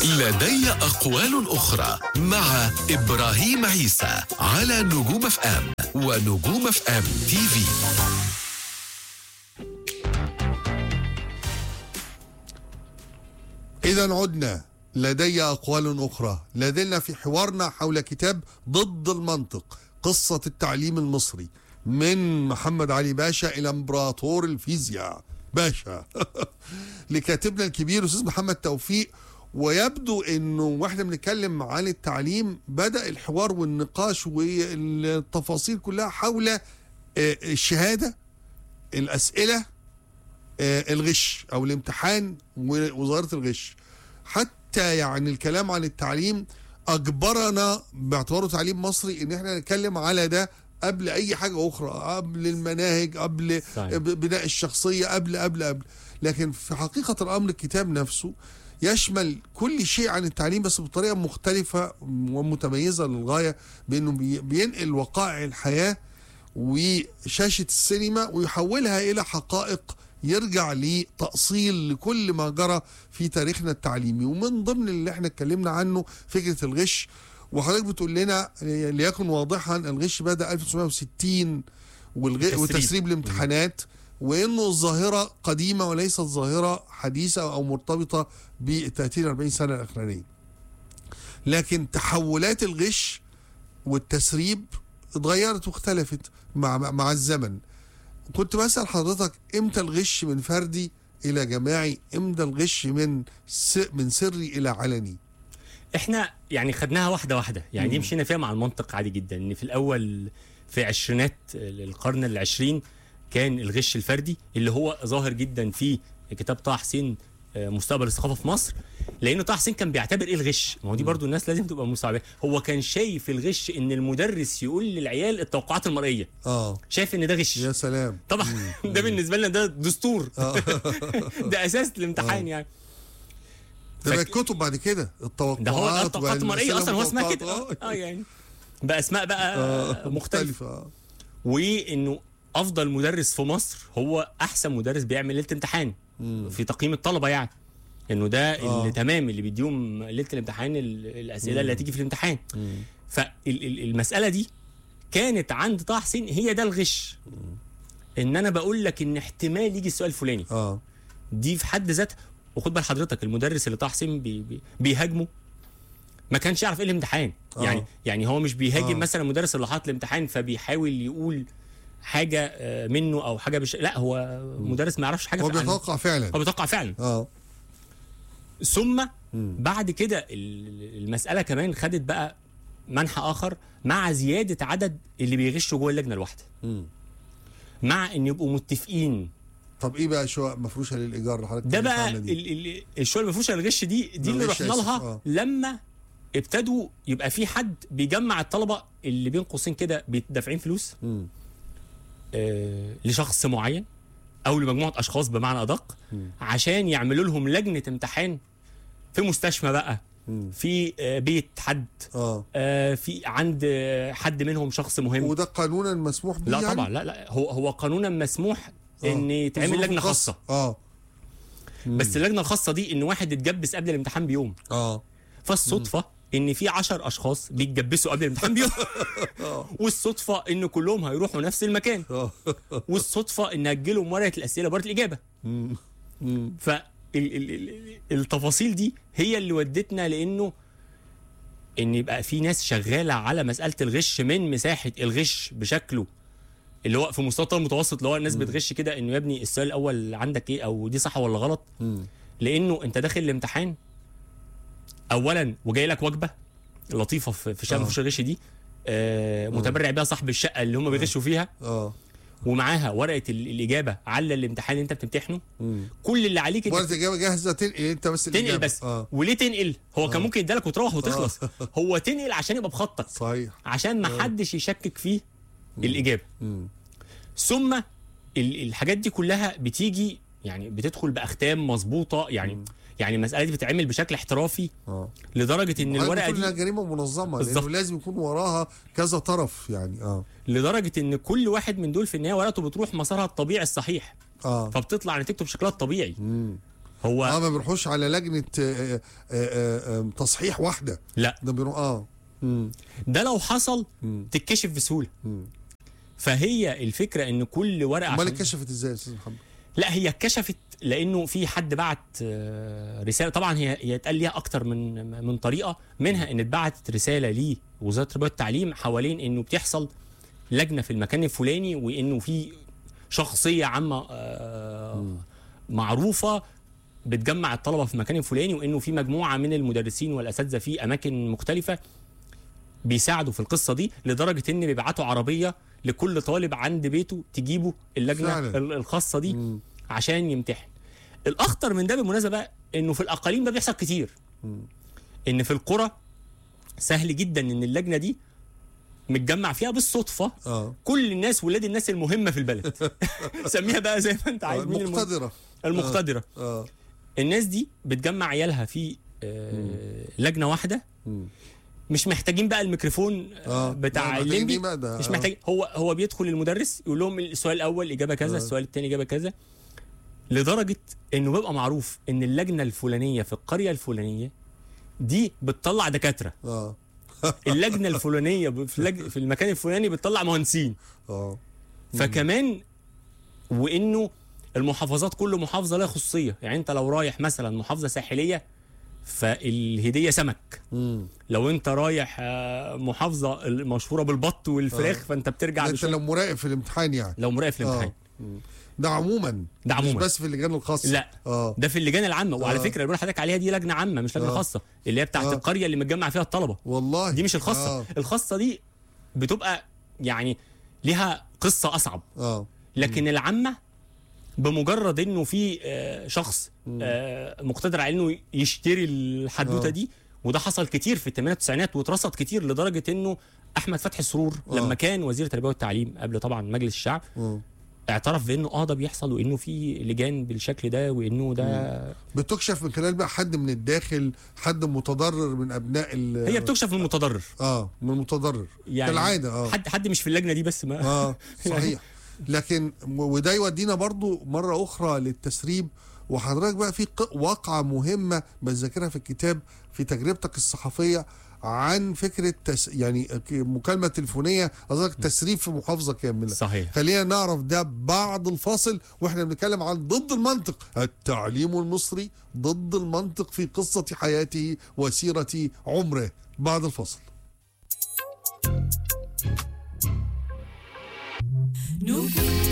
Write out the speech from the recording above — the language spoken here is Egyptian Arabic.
لدي أقوال أخرى مع إبراهيم عيسى على نجوم اف ام ونجوم اف ام تي في إذا عدنا لدي أقوال أخرى لازلنا في حوارنا حول كتاب ضد المنطق قصة التعليم المصري من محمد علي باشا إلى إمبراطور الفيزياء باشا لكاتبنا الكبير أستاذ محمد توفيق ويبدو انه واحنا بنتكلم عن التعليم بدا الحوار والنقاش والتفاصيل كلها حول آه، الشهاده الاسئله آه، الغش او الامتحان ووزاره الغش حتى يعني الكلام عن التعليم اجبرنا باعتباره تعليم مصري ان احنا نتكلم على ده قبل اي حاجه اخرى قبل المناهج قبل صحيح. ب- بناء الشخصيه قبل قبل قبل لكن في حقيقه الامر الكتاب نفسه يشمل كل شيء عن التعليم بس بطريقه مختلفه ومتميزه للغايه بانه بي- بينقل وقائع الحياه وشاشه السينما ويحولها الى حقائق يرجع لتأصيل لكل ما جرى في تاريخنا التعليمي ومن ضمن اللي احنا اتكلمنا عنه فكرة الغش وحضرتك بتقول لنا ليكن واضحا الغش بدأ 1960 والغ... التسريب. وتسريب الامتحانات وانه الظاهرة قديمة وليست ظاهرة حديثة او مرتبطة ب 30 40 سنة الاخرانية لكن تحولات الغش والتسريب اتغيرت واختلفت مع مع الزمن كنت بسأل حضرتك امتى الغش من فردي الى جماعي امتى الغش من س... من سري الى علني احنا يعني خدناها واحده واحده يعني دي مشينا فيها مع المنطق عادي جدا ان في الاول في عشرينات القرن العشرين كان الغش الفردي اللي هو ظاهر جدا في كتاب طه حسين آه، مستقبل الثقافه في مصر لان طه حسين كان بيعتبر ايه الغش ما هو دي برضو الناس لازم تبقى مستوعبه هو كان شايف الغش ان المدرس يقول للعيال التوقعات المرئيه اه شايف ان ده غش يا سلام طبعا ده بالنسبه لنا ده دستور ده اساس الامتحان يعني ده فك- بقت كتب بعد كده التوقعات ده هو التوقعات المرئيه اصلا هو اسمها كده والمتوقعات. اه يعني باسماء بقى آه، مختلفه مختلفة آه. وانه افضل مدرس في مصر هو احسن مدرس بيعمل ليله امتحان في تقييم الطلبه يعني انه ده آه. اللي تمام اللي بيديهم ليله الامتحان ال- الاسئله اللي هتيجي في الامتحان فالمساله دي كانت عند طه حسين هي ده الغش ان انا بقول لك ان احتمال يجي السؤال الفلاني اه دي في حد ذاتها وخد بال حضرتك المدرس اللي طه حسين بي بي بيهاجمه ما كانش يعرف ايه الامتحان آه. يعني يعني هو مش بيهاجم آه. مثلا المدرس اللي حاط الامتحان فبيحاول يقول حاجه آه، منه او حاجه بش... لا هو مدرس ما يعرفش حاجه هو في- عن- بيتوقع فعلا هو بيتوقع فعلا اه ثم بعد كده ال- المساله كمان خدت بقى منحى اخر مع زياده عدد اللي بيغشوا جوه اللجنه الواحده مم. مع ان يبقوا متفقين طب ايه بقى شقق مفروشه للايجار اللي حضرتك ده اتكلمت بقى عنها دي؟ ال- ال- الشغل ما فيهوش الغش دي دي اللي الغش رحنا آسف، لها آه. لما ابتدوا يبقى في حد بيجمع الطلبه اللي بين قوسين كده دافعين فلوس مم. آه لشخص معين او لمجموعه اشخاص بمعنى ادق عشان يعملوا لهم لجنه امتحان في مستشفى بقى مم. في آه بيت حد اه آه في عند آه حد منهم شخص مهم وده قانونا مسموح به لا يعني؟ طبعا لا لا هو هو قانونا مسموح آه. ان يتعمل الظروف لجنه الخاصة. خاصه اه بس اللجنه الخاصه دي ان واحد اتجبس قبل الامتحان بيوم اه فالصدفه ان في 10 اشخاص بيتجبسوا قبل الامتحان بيوم والصدفه ان كلهم هيروحوا نفس المكان اه والصدفه ان اجلهم ورقه الاسئله ورقه الاجابه مم. مم. ف ال- ال- ال- التفاصيل دي هي اللي ودتنا لانه ان يبقى في ناس شغاله على مساله الغش من مساحه الغش بشكله اللي هو في مستوى المتوسط اللي هو الناس بتغش كده انه يا ابني السؤال الاول عندك ايه او دي صح ولا غلط مم. لانه انت داخل الامتحان اولا وجاي لك وجبه لطيفه في في شأن آه. فش الغش دي آه متبرع بيها صاحب الشقه اللي هم بيغشوا فيها اه ومعاها ورقه ال- الاجابه على الامتحان اللي انت بتمتحنه مم. كل اللي عليك انك ورقه اجابه جاهزه تنقل انت بس تنقل الإجابة. بس اه وليه تنقل هو كان ممكن يدالك وتروح وتخلص هو تنقل عشان يبقى بخطك صحيح عشان ما حدش يشكك فيه الاجابه مم. ثم ال- الحاجات دي كلها بتيجي يعني بتدخل باختام مظبوطه يعني يعني المساله دي بتتعمل بشكل احترافي اه لدرجه ان الورقه انها دي جريمه منظمه بالظبط. لانه لازم يكون وراها كذا طرف يعني اه لدرجه ان كل واحد من دول في النهايه ورقته بتروح مسارها الطبيعي الصحيح اه فبتطلع نتيجته بشكلها الطبيعي مم. هو اه ما بيروحوش على لجنه آه، آه، آه، آه، تصحيح واحده لا ده بيروح اه مم. ده لو حصل مم. تتكشف بسهوله مم. فهي الفكره ان كل ورقه امال عشان- اتكشفت ازاي يا استاذ محمد؟ لا هي اتكشفت لانه في حد بعت آه، رساله طبعا هي هي اتقال ليها اكتر من من طريقه منها ان اتبعت رساله لوزاره التربيه والتعليم حوالين انه بتحصل لجنه في المكان الفلاني وانه في شخصيه عامه آه، معروفه بتجمع الطلبه في المكان الفلاني وانه في مجموعه من المدرسين والاساتذه في اماكن مختلفه بيساعدوا في القصه دي لدرجه ان بيبعتوا عربيه لكل طالب عند بيته تجيبه اللجنه فعلا. ال- الخاصه دي مم. عشان يمتحن الاخطر من ده بالمناسبه بقى انه في الاقاليم ده بيحصل كتير ان في القرى سهل جدا ان اللجنه دي متجمع فيها بالصدفه اه كل الناس ولاد الناس المهمه في البلد سميها بقى زي ما انت عايز مين الم- المقتدره المقتدره اه الناس دي بتجمع عيالها في آه، لجنه واحده مم. مش محتاجين بقى الميكروفون آه، اه بتاع لا، محتاجين الليمبي إيه بقى ده؟ مش آه. محتاج هو هو بيدخل المدرس يقول لهم السؤال الاول اجابه كذا آه. السؤال الثاني اجابه كذا لدرجه انه بيبقى معروف ان اللجنه الفلانيه في القريه الفلانيه دي بتطلع دكاتره اه اللجنه الفلانيه ب- في, اللج... في المكان الفلاني بتطلع مهندسين اه فكمان وانه المحافظات كل محافظه لها خصوصيه يعني انت لو رايح مثلا محافظه ساحليه فالهديه سمك مم. لو انت رايح آه، محافظه المشهوره بالبط والفراخ آه. فانت بترجع انت بشوية- لو مراقب في الامتحان يعني لو مراقب في الامتحان مم. ده عموما ده عموما. مش بس في اللجان الخاصه لا. اه ده في اللجان العامه وعلى آه. فكره اللي بقول لحضرتك عليها دي لجنه عامه مش لجنه آه. خاصه اللي هي بتاعت آه. القريه اللي متجمع فيها الطلبه والله دي مش الخاصه اه, الخاصه دي بتبقى يعني ليها قصه اصعب آه. لكن العامه بمجرد انه في آه، شخص آه، مقتدر على انه يشتري الحدوته آه. دي وده حصل كتير في الثمانينات والتسعينات واترصد كتير لدرجه انه احمد فتحي سرور آه. لما كان وزير التربيه والتعليم قبل طبعا مجلس الشعب مم. اعترف بانه اه ده بيحصل وانه في لجان بالشكل ده وانه ده بتكشف من خلال بقى حد من الداخل حد متضرر من ابناء ال هي بتكشف من المتضرر اه من المتضرر يعني كالعاده اه حد حد مش في اللجنه دي بس ما اه صحيح لكن وده يودينا برضو مرة أخرى للتسريب وحضرتك بقى في ق- واقعة مهمة بذاكرها في الكتاب في تجربتك الصحفية عن فكرة تس يعني ك- مكالمة تليفونية قصدك تسريب في محافظة كاملة صحيح خلينا نعرف ده بعد الفاصل واحنا بنتكلم عن ضد المنطق التعليم المصري ضد المنطق في قصة حياته وسيرة عمره بعد الفاصل نجوم